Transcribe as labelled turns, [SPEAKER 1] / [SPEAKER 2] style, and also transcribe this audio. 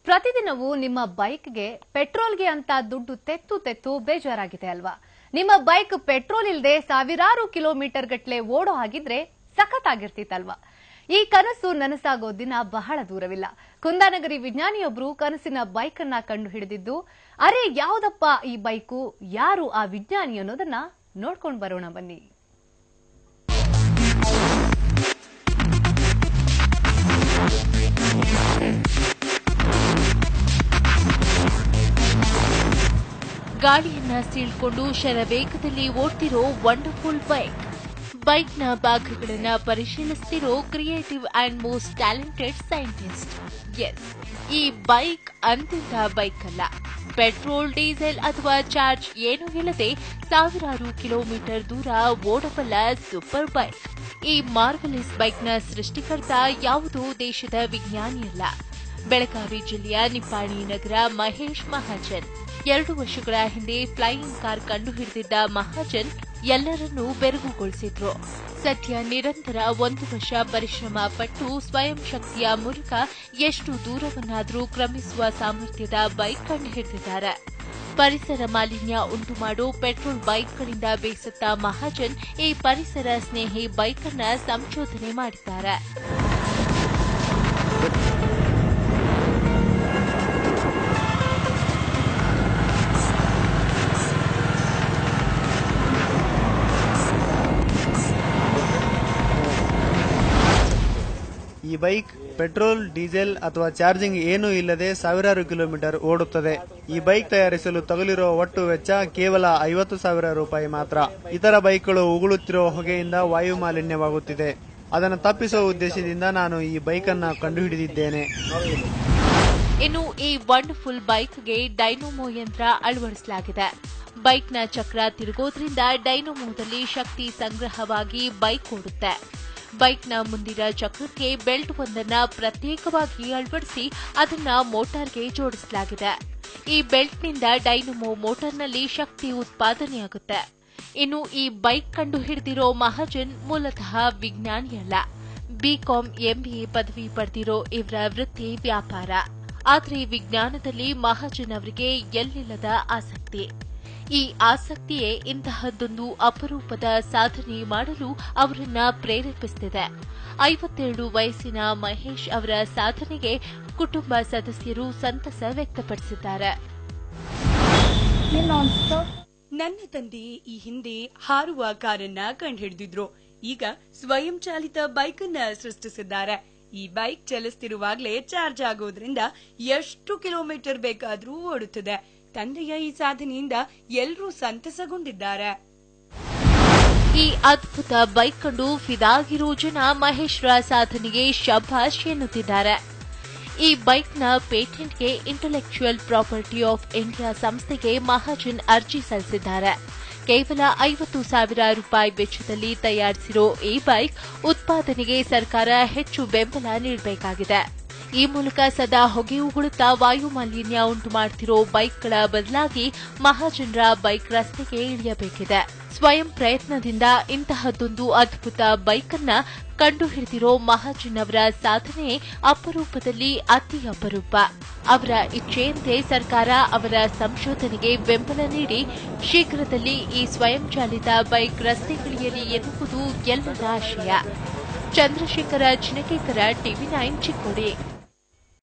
[SPEAKER 1] ಪ್ರತಿದಿನವೂ ನಿಮ್ಮ ಬೈಕ್ಗೆ ಪೆಟ್ರೋಲ್ಗೆ ಅಂತ ದುಡ್ಡು ತೆತ್ತು ತೆತ್ತು ಬೇಜಾರಾಗಿದೆ ಅಲ್ವಾ ನಿಮ್ಮ ಬೈಕ್ ಪೆಟ್ರೋಲ್ ಇಲ್ಲದೆ ಸಾವಿರಾರು ಕಿಲೋಮೀಟರ್ ಗಟ್ಲೆ ಓಡೋ ಹಾಗಿದ್ರೆ ಸಖತ್ತಾಗಿರ್ತಿತ್ತಲ್ವಾ ಈ ಕನಸು ನನಸಾಗೋ ದಿನ ಬಹಳ ದೂರವಿಲ್ಲ ಕುಂದಾನಗರಿ ವಿಜ್ಞಾನಿಯೊಬ್ರು ಕನಸಿನ ಬೈಕ್ ಅನ್ನ ಕಂಡು ಹಿಡಿದಿದ್ದು ಅರೆ ಯಾವ್ದಪ್ಪ ಈ ಬೈಕು ಯಾರು ಆ ವಿಜ್ಞಾನಿ ಅನ್ನೋದನ್ನ ನೋಡ್ಕೊಂಡು ಬರೋಣ ಬನ್ನಿ
[SPEAKER 2] ಗಾಳಿಯನ್ನ ಸೀಳ್ಕೊಂಡು ಶರವೇಗದಲ್ಲಿ ಓಡ್ತಿರೋ ವಂಡರ್ಫುಲ್ ಬೈಕ್ ಬೈಕ್ನ ಭಾಗಗಳನ್ನ ಪರಿಶೀಲಿಸ್ತಿರೋ creative and most talented scientist ಎಸ್ ಈ ಬೈಕ್ ಅಂತಿಂತ ಬೈಕ್ ಅಲ್ಲ ಪೆಟ್ರೋಲ್ ಡೀಸೆಲ್ ಅಥವಾ ಚಾರ್ಜ್ ಏನೂ ಇಲ್ಲದೆ ಸಾವಿರಾರು ಕಿಲೋಮೀಟರ್ ದೂರ ಓಡಬಲ್ಲ ಸೂಪರ್ ಬೈಕ್ ಈ ಮಾರ್ವಲಿಸ್ ಬೈಕ್ನ ಸೃಷ್ಟಿಕರ್ತ ಯಾವುದೋ ದೇಶದ ವಿಜ್ಞಾನಿಯಲ್ಲ ಬೆಳಗಾವಿ ಜಿಲ್ಲೆಯ ನಿಪ್ಪಾಣಿ ನಗರ ಮಹೇಶ್ ಮಹಾಜನ್ ಎರಡು ವರ್ಷಗಳ ಹಿಂದೆ ಫ್ಲೈಯಿಂಗ್ ಕಾರ್ ಕಂಡುಹಿಡಿದಿದ್ದ ಮಹಾಜನ್ ಎಲ್ಲರನ್ನೂ ಬೆರಗುಗೊಳಿಸಿದ್ರು ಸದ್ಯ ನಿರಂತರ ಒಂದು ವರ್ಷ ಪರಿಶ್ರಮ ಪಟ್ಟು ಸ್ವಯಂ ಶಕ್ತಿಯ ಮೂಲಕ ಎಷ್ಟು ದೂರವನ್ನಾದರೂ ಕ್ರಮಿಸುವ ಸಾಮರ್ಥ್ಯದ ಬೈಕ್ ಕಂಡುಹಿಡಿದಿದ್ದಾರೆ ಪರಿಸರ ಮಾಲಿನ್ಯ ಉಂಟು ಮಾಡೋ ಪೆಟ್ರೋಲ್ ಬೈಕ್ಗಳಿಂದ ಬೇಸತ್ತ ಮಹಾಜನ್ ಈ ಪರಿಸರ ಸ್ನೇಹಿ ಬೈಕ್ ಅನ್ನ ಸಂಶೋಧನೆ ಮಾಡಿದ್ದಾರೆ
[SPEAKER 3] ಈ ಬೈಕ್ ಪೆಟ್ರೋಲ್ ಡೀಸೆಲ್ ಅಥವಾ ಚಾರ್ಜಿಂಗ್ ಏನೂ ಇಲ್ಲದೆ ಸಾವಿರಾರು ಕಿಲೋಮೀಟರ್ ಓಡುತ್ತದೆ ಈ ಬೈಕ್ ತಯಾರಿಸಲು ತಗುಲಿರುವ ಒಟ್ಟು ವೆಚ್ಚ ಕೇವಲ ಐವತ್ತು ಸಾವಿರ ರೂಪಾಯಿ ಮಾತ್ರ ಇತರ ಬೈಕ್ಗಳು ಉಗುಳುತ್ತಿರುವ ಹೊಗೆಯಿಂದ ವಾಯು ಮಾಲಿನ್ಯವಾಗುತ್ತಿದೆ ಅದನ್ನು ತಪ್ಪಿಸುವ ಉದ್ದೇಶದಿಂದ ನಾನು ಈ ಬೈಕ್ ಅನ್ನ ಕಂಡುಹಿಡಿದಿದ್ದೇನೆ
[SPEAKER 2] ಇನ್ನು ಈ ವಂಡರ್ಫುಲ್ ಬೈಕ್ಗೆ ಡೈನೋಮೋ ಯಂತ್ರ ಅಳವಡಿಸಲಾಗಿದೆ ಬೈಕ್ನ ಚಕ್ರ ತಿರುಗೋದ್ರಿಂದ ಡೈನೋಮೋದಲ್ಲಿ ಶಕ್ತಿ ಸಂಗ್ರಹವಾಗಿ ಬೈಕ್ ಓಡುತ್ತೆ ಬೈಕ್ನ ಮುಂದಿನ ಚಕ್ರಕ್ಕೆ ಬೆಲ್ಟ್ ಒಂದನ್ನ ಪ್ರತ್ಯೇಕವಾಗಿ ಅಳವಡಿಸಿ ಅದನ್ನ ಮೋಟಾರ್ಗೆ ಜೋಡಿಸಲಾಗಿದೆ ಈ ಬೆಲ್ಟ್ನಿಂದ ಡೈನಮೋ ಮೋಟಾರ್ನಲ್ಲಿ ಶಕ್ತಿ ಉತ್ಪಾದನೆಯಾಗುತ್ತೆ ಇನ್ನು ಈ ಬೈಕ್ ಕಂಡು ಹಿಡಿದಿರೋ ಮಹಾಜನ್ ಮೂಲತಃ ವಿಜ್ಞಾನಿಯಲ್ಲ ಬಿಕಾಂ ಎಂಬಿಎ ಪದವಿ ಪಡೆದಿರೋ ಇವರ ವೃತ್ತಿ ವ್ಯಾಪಾರ ಆದರೆ ವಿಜ್ಞಾನದಲ್ಲಿ ಮಹಾಜನ್ ಅವರಿಗೆ ಎಲ್ಲಿಲ್ಲದ ಆಸಕ್ತಿ ಈ ಆಸಕ್ತಿಯೇ ಇಂತಹದ್ದೊಂದು ಅಪರೂಪದ ಸಾಧನೆ ಮಾಡಲು ಅವರನ್ನ ಪ್ರೇರೇಪಿಸುತ್ತಿದೆ ಐವತ್ತೇಳು ವಯಸ್ಸಿನ ಮಹೇಶ್ ಅವರ ಸಾಧನೆಗೆ ಕುಟುಂಬ ಸದಸ್ಯರು ಸಂತಸ ವ್ಯಕ್ತಪಡಿಸಿದ್ದಾರೆ
[SPEAKER 4] ನನ್ನ ತಂದೆ ಈ ಹಿಂದೆ ಹಾರುವ ಕಾರನ್ನ ಕಂಡುಹಿಡಿದಿದ್ರು ಈಗ ಸ್ವಯಂ ಚಾಲಿತ ಬೈಕ್ ಅನ್ನ ಸೃಷ್ಟಿಸಿದ್ದಾರೆ ಈ ಬೈಕ್ ಚಲಿಸ್ತಿರುವಾಗಲೇ ಚಾರ್ಜ್ ಆಗೋದ್ರಿಂದ ಎಷ್ಟು ಕಿಲೋಮೀಟರ್ ಬೇಕಾದ್ರೂ ಓಡುತ್ತದೆ ತಂದೆಯ ಈ ಸಾಧನೆಯಿಂದ ಎಲ್ಲರೂ ಸಂತಸಗೊಂಡಿದ್ದಾರೆ
[SPEAKER 2] ಈ ಅದ್ಭುತ ಬೈಕ್ ಕಂಡು ಫಿದಾಗಿರೋ ಜನ ಮಹೇಶ್ರ ಸಾಧನೆಗೆ ಶಭಾಷ್ ಎನ್ನುತ್ತಿದ್ದಾರೆ ಈ ಬೈಕ್ನ ಪೇಟೆಂಟ್ಗೆ ಇಂಟೆಲೆಕ್ಚುಯಲ್ ಪ್ರಾಪರ್ಟಿ ಆಫ್ ಇಂಡಿಯಾ ಸಂಸ್ಥೆಗೆ ಮಹಾಜನ್ ಅರ್ಜಿ ಸಲ್ಲಿಸಿದ್ದಾರೆ ಕೇವಲ ಐವತ್ತು ಸಾವಿರ ರೂಪಾಯಿ ವೆಚ್ಚದಲ್ಲಿ ತಯಾರಿಸಿರೋ ಈ ಬೈಕ್ ಉತ್ಪಾದನೆಗೆ ಸರ್ಕಾರ ಹೆಚ್ಚು ಬೆಂಬಲ ನೀಡಬೇಕಾಗಿದೆ ಈ ಮೂಲಕ ಸದಾ ಹೊಗೆ ಉಗುಳುತ್ತಾ ವಾಯು ಮಾಲಿನ್ಯ ಉಂಟು ಮಾಡುತ್ತಿರೋ ಬೈಕ್ಗಳ ಬದಲಾಗಿ ಮಹಾಜನರ ಬೈಕ್ ರಸ್ತೆಗೆ ಇಳಿಯಬೇಕಿದೆ ಸ್ವಯಂ ಪ್ರಯತ್ನದಿಂದ ಇಂತಹದ್ದೊಂದು ಅದ್ಭುತ ಬೈಕ್ ಅನ್ನ ಕಂಡುಹಿಡಿದಿರೋ ಮಹಾಜನ್ ಅವರ ಸಾಧನೆ ಅಪರೂಪದಲ್ಲಿ ಅತಿ ಅಪರೂಪ ಅವರ ಇಚ್ಛೆಯಂತೆ ಸರ್ಕಾರ ಅವರ ಸಂಶೋಧನೆಗೆ ಬೆಂಬಲ ನೀಡಿ ಶೀಘ್ರದಲ್ಲಿ ಈ ಸ್ವಯಂಚಾಲಿತ ಬೈಕ್ ರಸ್ತೆಗಿಳಿಯಲಿ ಎನ್ನುವುದು ಎಲ್ಲರ ಆಶಯ ಚಂದ್ರಶೇಖರ ಚಿನಕೇಕರ ಟಿವಿ ನೈನ್ ಚಿಕ್ಕೋಡಿ